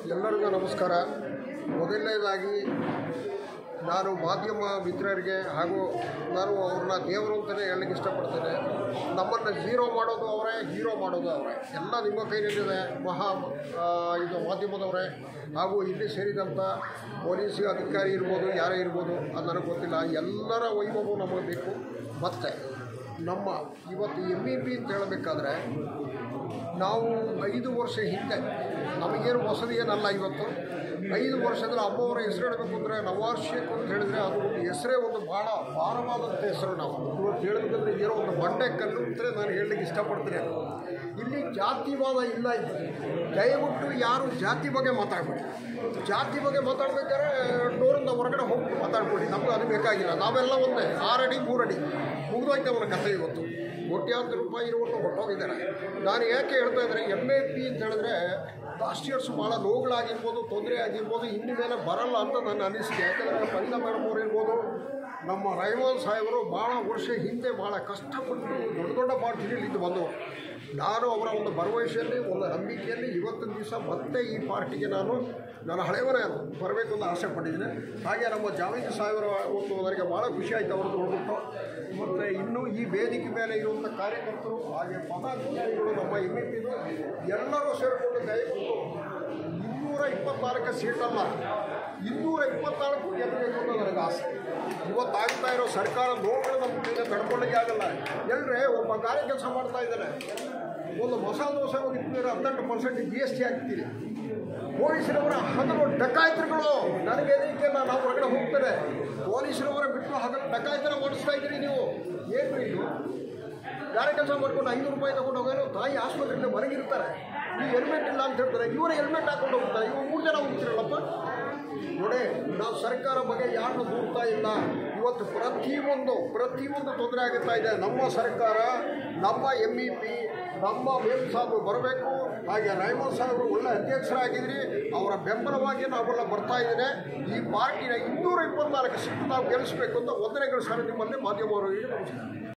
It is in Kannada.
ಎಲ್ಲರಿಗೂ ನಮಸ್ಕಾರ ಮೊದಲನೇದಾಗಿ ನಾನು ಮಾಧ್ಯಮ ಮಿತ್ರರಿಗೆ ಹಾಗೂ ನಾನು ಅವ್ರನ್ನ ದೇವರು ಅಂತಲೇ ಹೇಳಲಿಕ್ಕೆ ಇಷ್ಟಪಡ್ತೇನೆ ನಮ್ಮನ್ನು ಝೀರೋ ಮಾಡೋದು ಅವರೇ ಹೀರೋ ಮಾಡೋದು ಅವರೇ ಎಲ್ಲ ನಿಮ್ಮ ಕೈನಲ್ಲಿದೆ ಮಹಾ ಆ, ಇದು ಮಾಧ್ಯಮದವರೇ ಹಾಗೂ ಇಲ್ಲಿ ಸೇರಿದಂಥ ಪೊಲೀಸ್ ಅಧಿಕಾರಿ ಇರ್ಬೋದು ಯಾರೇ ಇರ್ಬೋದು ಅದು ನನಗೆ ಗೊತ್ತಿಲ್ಲ ಎಲ್ಲರ ವೈಭವವು ನಮಗೆ ಬೇಕು ಮತ್ತು ನಮ್ಮ ಇವತ್ತು ಎಮ್ ಇ ಪಿ ಅಂತ ಹೇಳಬೇಕಾದ್ರೆ ನಾವು ಐದು ವರ್ಷ ಹಿಂದೆ ನಮಗೇನು ಹೊಸದು ಏನಲ್ಲ ಇವತ್ತು ಐದು ವರ್ಷದಲ್ಲಿ ಅಮ್ಮವರ ಹೆಸರು ಹೇಳಬೇಕು ಅಂದರೆ ನವಾಜ್ ಶೇಖ್ ಅಂತ ಹೇಳಿದರೆ ಅದು ಒಂದು ಹೆಸರೇ ಒಂದು ಭಾಳ ಭಾರವಾದಂಥ ಹೆಸರು ನಾವು ಇವತ್ತು ಹೇಳಬೇಕಂದ್ರೆ ಏನೋ ಒಂದು ಬಂಡೆ ಕಲ್ಲು ಅಂತಲೇ ನಾನು ಹೇಳಲಿಕ್ಕೆ ಇಷ್ಟಪಡ್ತೀನಿ ಇಲ್ಲಿ ಜಾತಿವಾದ ಇಲ್ಲ ಇದು ದಯವಿಟ್ಟು ಯಾರು ಜಾತಿ ಬಗ್ಗೆ ಮಾತಾಡಬೇಡಿ ಜಾತಿ ಬಗ್ಗೆ ಮಾತಾಡ್ಬೇಕಾದ್ರೆ ಡೋರಿಂದ ಹೊರಗಡೆ ಹೋಗಿ ಮಾತಾಡ್ಕೊಳ್ಳಿ ನಮ್ಗೆ ಅದು ಬೇಕಾಗಿಲ್ಲ ನಾವೆಲ್ಲ ಒಂದೇ ಆರಡಿ ಮೂರಡಿ ಮುಗಿದೋಯ್ತು ಅವನ ಕಥೆ ಇವತ್ತು ಕೋಟ್ಯಾಂತರ ರೂಪಾಯಿ ಇರುವಂಥ ಹೊಟ್ಟೋಗಿದ್ದಾರೆ ನಾನು ಯಾಕೆ ಹೇಳ್ತಾ ಇದ್ದಾರೆ ಎಮ್ ಎ ಪಿ ಅಂತ ಹೇಳಿದ್ರೆ ಲಾಸ್ಟ್ ಇಯರ್ಸ್ ಭಾಳ ನೋವುಗಳಾಗಿರ್ಬೋದು ತೊಂದರೆ ಆಗಿರ್ಬೋದು ಇನ್ನು ಮೇಲೆ ಬರಲ್ಲ ಅಂತ ನನ್ನ ಅನಿಸಿಕೆ ಯಾಕಂದರೆ ಪಂಡಿತ ಮೇಡಮ್ ಅವ್ರು ಇರ್ಬೋದು ನಮ್ಮ ರೈವಾಲ್ ಸಾಹೇಬರು ಭಾಳ ವರ್ಷ ಹಿಂದೆ ಭಾಳ ಕಷ್ಟಪಟ್ಟು ದೊಡ್ಡ ದೊಡ್ಡ ಪಾರ್ಟಿಯಲ್ಲಿ ಇದ್ದು ಬಂದವರು ನಾನು ಅವರ ಒಂದು ಭರವಸೆಯಲ್ಲಿ ಒಂದು ನಂಬಿಕೆಯಲ್ಲಿ ಇವತ್ತಿನ ದಿವಸ ಮತ್ತೆ ಈ ಪಾರ್ಟಿಗೆ ನಾನು ನನ್ನ ಹಳೆಯವರೇ ಬರಬೇಕು ಅಂತ ಆಸೆ ಪಟ್ಟಿದ್ದೀನಿ ಹಾಗೆ ನಮ್ಮ ಜಾವೇದ್ ಸಾಹೇಬರ ಒಂದು ನನಗೆ ಭಾಳ ಖುಷಿ ಆಯಿತು ಅವ್ರದ್ದು ನೋಡ್ಬಿಟ್ಟು ಮತ್ತು ಇನ್ನೂ ಈ ವೇದಿಕೆ ಮೇಲೆ ಇರುವಂಥ ಕಾರ್ಯಕರ್ತರು ಹಾಗೆ ಪದಾಧಿಕಾರಿಗಳು ನಮ್ಮ ಎಮ್ ಇ ಪಿದು ಎಲ್ಲರೂ ಸೇರಿಕೊಂಡು ದಯವಿಟ್ಟು ಇನ್ನೂರ ಇಪ್ಪತ್ನಾಲ್ಕು ಸೀಟಲ್ಲ ಇನ್ನೂರ ಇಪ್ಪತ್ನಾಲ್ಕು ಗೆಲ್ಲಬೇಕು ಅಂತ ನನಗೆ ಆಸೆ ಇವತ್ತಾಗ್ತಾ ಇರೋ ಸರ್ಕಾರ ನೋವುಗಳು ನಮ್ಮ ಕೈಯಿಂದ ತಡ್ಕೊಳ್ಳಿಕ್ಕೆ ಆಗಲ್ಲ ಎಲ್ಲರೇ ಒಬ್ಬ ಗಾರೆ ಕೆಲಸ ಮಾಡ್ತಾ ಇದ್ದಾನೆ ಒಂದು ಮಸಾಲೆ ದೋಸೆ ಹೋಗಿದ್ಮೇಲೆ ಹದಿನೆಂಟು ಪರ್ಸೆಂಟ್ ಜಿ ಎಸ್ ಟಿ ಹಾಕ್ತೀರಿ ಪೊಲೀಸರವರ ಹಗಲು ಡಕಾಯಿತರುಗಳು ನನಗೆ ಇದಕ್ಕೆ ನಾವು ಹೊರಗಡೆ ಹೋಗ್ತಾರೆ ಪೊಲೀಸರವರ ಬಿಟ್ಟು ಹಗಲು ಡಕಾಯಿತನ ಮಾಡಿಸ್ತಾ ಇದ್ದೀರಿ ನೀವು ಏನು ಇದು ಗಾರೆ ಕೆಲಸ ಮಾಡ್ಕೊಂಡು ಐನೂರು ರೂಪಾಯಿ ತಗೊಂಡು ಹೋಗೋರು ತಾಯಿ ಆಸ್ಪತ್ರೆಯಿಂದ ಮನೆಗಿರ್ತಾರೆ ಈ ಹೆಲ್ಮೆಟ್ ಇಲ್ಲ ಅಂತ ಹೇಳ್ತಾರೆ ಇವರೇ ಹೆಲ್ಮೆಟ್ ಹಾಕೊಂಡು ಹೋಗ್ತಾರೆ ಇವಾಗ ಮೂರು ಜನ ಹೋಗ್ತಿರಲ್ಲಪ್ಪ ನೋಡಿ ನಾವು ಸರ್ಕಾರ ಬಗ್ಗೆ ಯಾರನ್ನು ದೂರ್ತಾ ಇಲ್ಲ ಇವತ್ತು ಪ್ರತಿಯೊಂದು ಪ್ರತಿಯೊಂದು ತೊಂದರೆ ಆಗುತ್ತಾ ಇದೆ ನಮ್ಮ ಸರ್ಕಾರ ನಮ್ಮ ಎಮ್ ಇ ಪಿ ನಮ್ಮ ಮೇಲ್ ಸಾಹೇಬರು ಬರಬೇಕು ಹಾಗೆ ರೈಮಲ್ ಸಾಹೇಬರು ಒಳ್ಳೆ ಅಧ್ಯಕ್ಷರಾಗಿದ್ರಿ ಅವರ ಬೆಂಬಲವಾಗಿ ನಾವೆಲ್ಲ ಬರ್ತಾ ಇದ್ದೇನೆ ಈ ಪಾರ್ಟಿನ ಇನ್ನೂರ ಇಪ್ಪತ್ನಾಲ್ಕು ಸೀಟ್ ನಾವು ಗೆಲ್ಲಿಸಬೇಕು ಅಂತ ಒಂದನೇ ಗಳಿಸ್ತಾರೆ ನಿಮ್ಮಲ್ಲಿ ಮಾಧ್ಯಮವರಿಗೆ ನಮಸ್ಕಾರ